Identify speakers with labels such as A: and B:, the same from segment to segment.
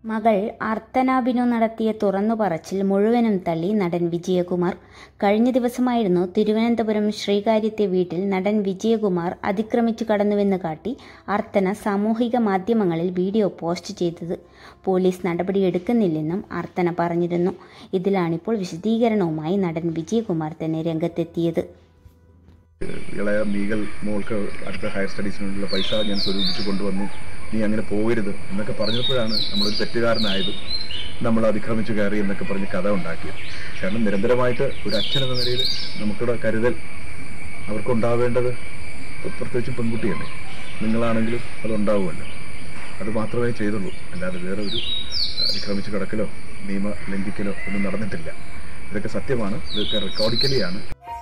A: മകൾ അർത്തനാബിനു നടത്തിയ തുറന്നുപറച്ചിൽ മുഴുവനും തള്ളി നടൻ വിജയകുമാർ കഴിഞ്ഞ ദിവസമായിരുന്നു തിരുവനന്തപുരം ശ്രീകാര്യത്തെ വീട്ടിൽ നടൻ വിജയകുമാർ അതിക്രമിച്ചു കടന്നുവെന്ന് കാട്ടി അർത്തന സാമൂഹിക മാധ്യമങ്ങളിൽ വീഡിയോ പോസ്റ്റ് ചെയ്തത് പോലീസ് നടപടിയെടുക്കുന്നില്ലെന്നും അർത്തന പറഞ്ഞിരുന്നു ഇതിലാണിപ്പോൾ വിശദീകരണവുമായി നടൻ വിജയകുമാർ തന്നെ രംഗത്തെത്തിയത്
B: ഇളയ മീഗൽ മോൾക്ക് അടുത്ത ഹയർ സ്റ്റഡീസിനുള്ള പൈസ ഞാൻ സ്വരൂപിച്ച് കൊണ്ടുവന്നു നീ അങ്ങനെ പോകരുത് എന്നൊക്കെ പറഞ്ഞപ്പോഴാണ് നമ്മളൊരു തെറ്റുകാരനായതും നമ്മൾ അതിക്രമിച്ചു കയറി എന്നൊക്കെ പറഞ്ഞ് കഥ ഉണ്ടാക്കിയത് കാരണം നിരന്തരമായിട്ട് ഒരു അച്ഛൻ എന്ന നിലയിൽ നമുക്കിവിടെ കരുതൽ അവർക്കുണ്ടാവേണ്ടത് പ്രത്യേകിച്ചും പെൺകുട്ടിയല്ലേ നിങ്ങളാണെങ്കിലും അതുണ്ടാവുമല്ലോ അത് മാത്രമേ ചെയ്തുള്ളൂ അല്ലാതെ വേറെ ഒരു അതിക്രമിച്ച് കിടക്കലോ നിയമ ലംഘിക്കലോ ഒന്നും നടന്നിട്ടില്ല ഇതൊക്കെ സത്യമാണ് ഇതൊക്കെ റെക്കോർഡിക്കലിയാണ്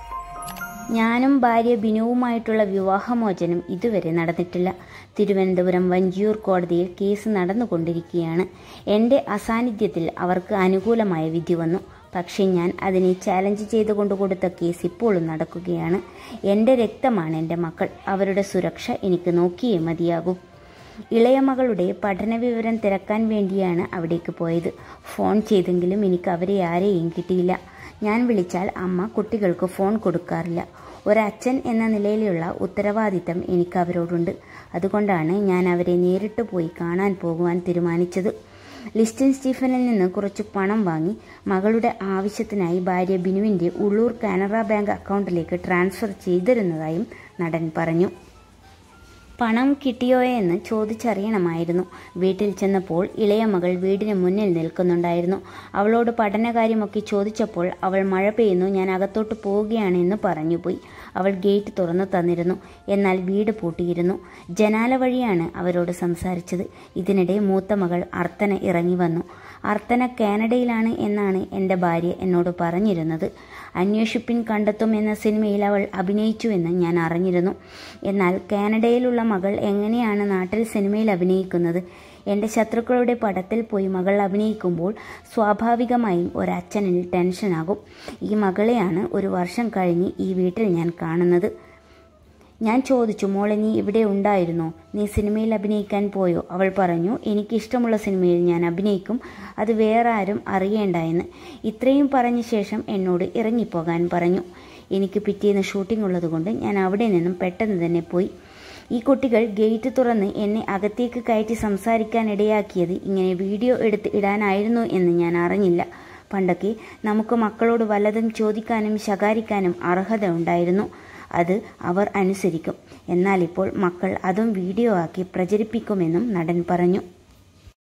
A: ഞാനും ഭാര്യ ബിനുവുമായിട്ടുള്ള വിവാഹമോചനം ഇതുവരെ നടന്നിട്ടില്ല തിരുവനന്തപുരം വഞ്ചിയൂർ കോടതിയിൽ കേസ് നടന്നുകൊണ്ടിരിക്കുകയാണ് എൻ്റെ അസാന്നിധ്യത്തിൽ അവർക്ക് അനുകൂലമായ വിധി വന്നു പക്ഷേ ഞാൻ അതിനെ ചാലഞ്ച് ചെയ്തുകൊണ്ട് കൊടുത്ത കേസ് ഇപ്പോഴും നടക്കുകയാണ് എൻ്റെ രക്തമാണ് എൻ്റെ മക്കൾ അവരുടെ സുരക്ഷ എനിക്ക് നോക്കിയേ മതിയാകൂ ഇളയ മകളുടെ പഠന വിവരം തിരക്കാൻ വേണ്ടിയാണ് അവിടേക്ക് പോയത് ഫോൺ ചെയ്തെങ്കിലും എനിക്ക് അവരെ ആരെയും കിട്ടിയില്ല ഞാൻ വിളിച്ചാൽ അമ്മ കുട്ടികൾക്ക് ഫോൺ കൊടുക്കാറില്ല ഒരച്ഛൻ എന്ന നിലയിലുള്ള ഉത്തരവാദിത്തം എനിക്ക് അവരോടുണ്ട് അതുകൊണ്ടാണ് ഞാൻ അവരെ നേരിട്ട് പോയി കാണാൻ പോകുവാൻ തീരുമാനിച്ചത് ലിസ്റ്റിൻ സ്റ്റീഫനിൽ നിന്ന് കുറച്ച് പണം വാങ്ങി മകളുടെ ആവശ്യത്തിനായി ഭാര്യ ബിനുവിൻ്റെ ഉള്ളൂർ കാനറ ബാങ്ക് അക്കൗണ്ടിലേക്ക് ട്രാൻസ്ഫർ ചെയ്തിരുന്നതായും നടൻ പറഞ്ഞു പണം കിട്ടിയോ എന്ന് ചോദിച്ചറിയണമായിരുന്നു വീട്ടിൽ ചെന്നപ്പോൾ ഇളയ മകൾ വീടിന് മുന്നിൽ നിൽക്കുന്നുണ്ടായിരുന്നു അവളോട് പഠനകാര്യമൊക്കെ ചോദിച്ചപ്പോൾ അവൾ മഴ പെയ്യുന്നു ഞാൻ അകത്തോട്ട് പോവുകയാണ് എന്ന് പറഞ്ഞുപോയി അവൾ ഗേറ്റ് തുറന്നു തന്നിരുന്നു എന്നാൽ വീട് പൂട്ടിയിരുന്നു ജനാല വഴിയാണ് അവരോട് സംസാരിച്ചത് ഇതിനിടെ മൂത്ത മകൾ അർത്തന ഇറങ്ങി വന്നു അർത്തന കാനഡയിലാണ് എന്നാണ് എൻ്റെ ഭാര്യ എന്നോട് പറഞ്ഞിരുന്നത് അന്വേഷിപ്പിൻ കണ്ടെത്തും എന്ന സിനിമയിൽ അവൾ അഭിനയിച്ചുവെന്ന് ഞാൻ അറിഞ്ഞിരുന്നു എന്നാൽ കാനഡയിലുള്ള മകൾ എങ്ങനെയാണ് നാട്ടിൽ സിനിമയിൽ അഭിനയിക്കുന്നത് എൻ്റെ ശത്രുക്കളുടെ പടത്തിൽ പോയി മകൾ അഭിനയിക്കുമ്പോൾ സ്വാഭാവികമായും ഒരച്ഛനിൽ ടെൻഷനാകും ഈ മകളെയാണ് ഒരു വർഷം കഴിഞ്ഞ് ഈ വീട്ടിൽ ഞാൻ കാണുന്നത് ഞാൻ ചോദിച്ചു മോളെ നീ ഇവിടെ ഉണ്ടായിരുന്നോ നീ സിനിമയിൽ അഭിനയിക്കാൻ പോയോ അവൾ പറഞ്ഞു എനിക്കിഷ്ടമുള്ള സിനിമയിൽ ഞാൻ അഭിനയിക്കും അത് വേറെ ആരും അറിയേണ്ട എന്ന് ഇത്രയും പറഞ്ഞ ശേഷം എന്നോട് ഇറങ്ങിപ്പോകാൻ പറഞ്ഞു എനിക്ക് പിറ്റേന്ന് ഷൂട്ടിംഗ് ഉള്ളതുകൊണ്ട് ഞാൻ അവിടെ നിന്നും പെട്ടെന്ന് തന്നെ പോയി ഈ കുട്ടികൾ ഗേറ്റ് തുറന്ന് എന്നെ അകത്തേക്ക് കയറ്റി സംസാരിക്കാൻ ഇടയാക്കിയത് ഇങ്ങനെ വീഡിയോ എടുത്ത് ഇടാനായിരുന്നു എന്ന് ഞാൻ അറിഞ്ഞില്ല പണ്ടൊക്കെ നമുക്ക് മക്കളോട് വല്ലതും ചോദിക്കാനും ശകാരിക്കാനും അർഹത ഉണ്ടായിരുന്നു അത് അവർ അനുസരിക്കും എന്നാൽ ഇപ്പോൾ മക്കൾ അതും വീഡിയോ ആക്കി പ്രചരിപ്പിക്കുമെന്നും നടൻ പറഞ്ഞു